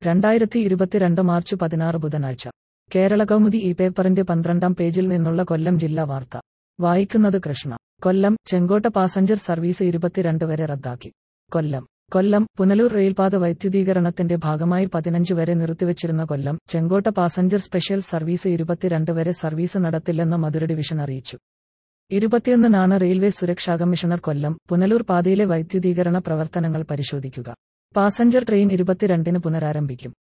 രണ്ടായിരത്തി ഇരുപത്തിരണ്ട് മാർച്ച് പതിനാറ് ബുധനാഴ്ച കേരള കൗമുദി ഈ പേപ്പറിന്റെ പന്ത്രണ്ടാം പേജിൽ നിന്നുള്ള കൊല്ലം ജില്ലാ വാർത്ത വായിക്കുന്നത് കൃഷ്ണ കൊല്ലം ചെങ്കോട്ട പാസഞ്ചർ സർവീസ് ഇരുപത്തിരണ്ട് വരെ റദ്ദാക്കി കൊല്ലം കൊല്ലം പുനലൂർ റെയിൽപാത വൈദ്യുതീകരണത്തിന്റെ ഭാഗമായി പതിനഞ്ച് വരെ നിർത്തിവച്ചിരുന്ന Kollam Chenkotta passenger special service ഇരുപത്തിരണ്ട് വരെ സർവീസ് നടത്തില്ലെന്ന് മധുര ഡിവിഷൻ അറിയിച്ചു ഇരുപത്തിയൊന്നിനാണ് റെയിൽവേ സുരക്ഷാ കമ്മീഷണർ കൊല്ലം പുനലൂർ പാതയിലെ വൈദ്യുതീകരണ പ്രവർത്തനങ്ങൾ പരിശോധിക്കുക പാസഞ്ചർ ട്രെയിൻ ഇരുപത്തിരണ്ടിന് പുനരാരംഭിക്കും